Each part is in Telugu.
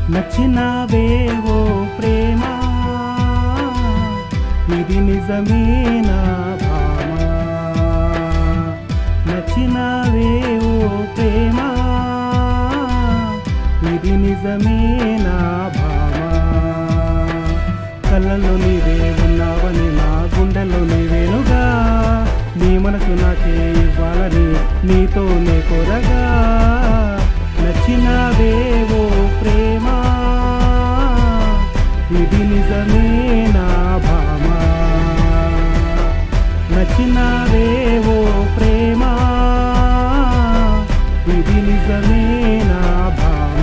నచ్చినావే ఓ ప్రేమ ఇది నిజమేనా భామ నచ్చినావే ఓ ప్రేమ ఇది నిజమేనా భామ కళ్ళల్లో నీవే ఉన్నావని నా గుండెల్లో నీవేనుగా నీ మనసు నాకే ఇవ్వాలని నీతోనే కోరగా నచ్చినావే ఓ ప్రేమ ఇది నిజమేనా భామ నచ్చినావే ఓ ప్రేమ ఇది నిజమేనా భామ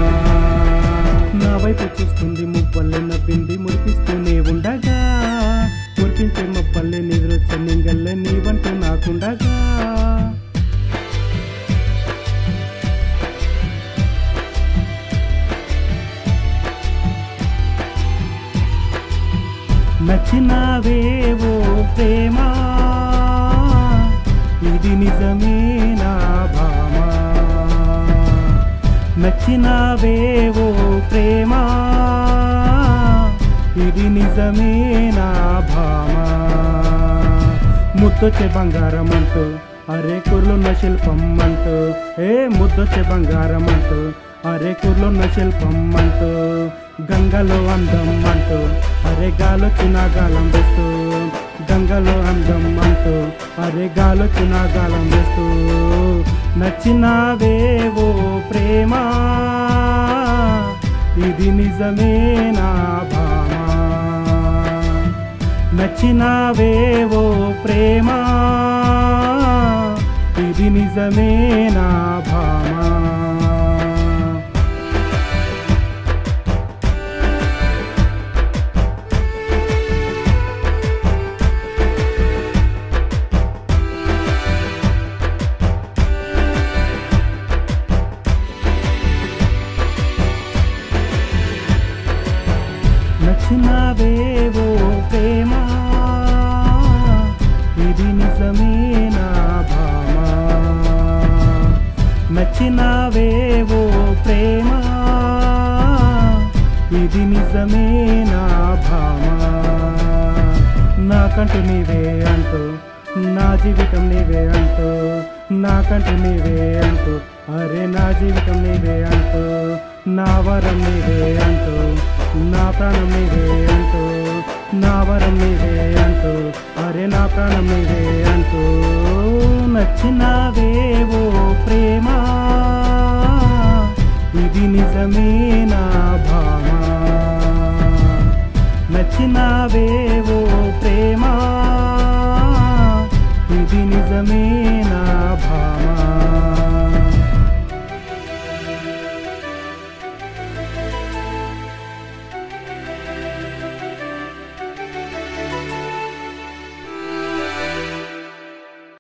నా వైపు చూస్తుంది ముప్పల్లె నవ్వింది మురిపిస్తూనే ఉండగా మురిపించే మప్పల్లె నిద్రొచ్చే నింగల్లె నీ వంటూ నాకుండగా నచ్చినావే ఓ ప్రేమ ఇది నిజమేనా భామ నచ్చినావే ఓ ప్రేమ ఇది నిజమేనా భామ ముద్దొచ్చే బంగారం అంటూ అరే కుర్లున్న శిల్పం అంటూ ఏ ముద్దొచ్చే బంగారం అంటూ అరే కుర్లున్న శిల్పం అంటూ గంగలో అందం అంటూ అరే గాలొచ్చిన గాలం వేస్తూ గంగలో అందం అంటూ అరే గాలొచ్చిన గాలం వేస్తూ నచ్చినావే ఓ ప్రేమ ఇది నిజమేనా భామ నచ్చినావే ఓ ప్రేమ ఇది నిజమేనా భామ నచ్చినావే ఓ ప్రేమ ఇది నిజమేనా భామ నచ్చినావే ఓ ప్రేమ ఇది నిజమేనా భామ నాకంటూ నీవే అంటూ నా జీవితం నీవే అంటూ నాకంటూ నీవే అంటూ అరే నా జీవితం నీవే అంటూ నా వరం నీవే అంటూ నా ప్రాణం నీవే అంటూ నా వరం నీవే అంటూ అరే నా ప్రాణం నీవే అంటూ నచ్చినావే ఓ ప్రేమ ఇది నిజమేనా భామ నచ్చినావే ఓ ప్రేమ ఇది నిజమే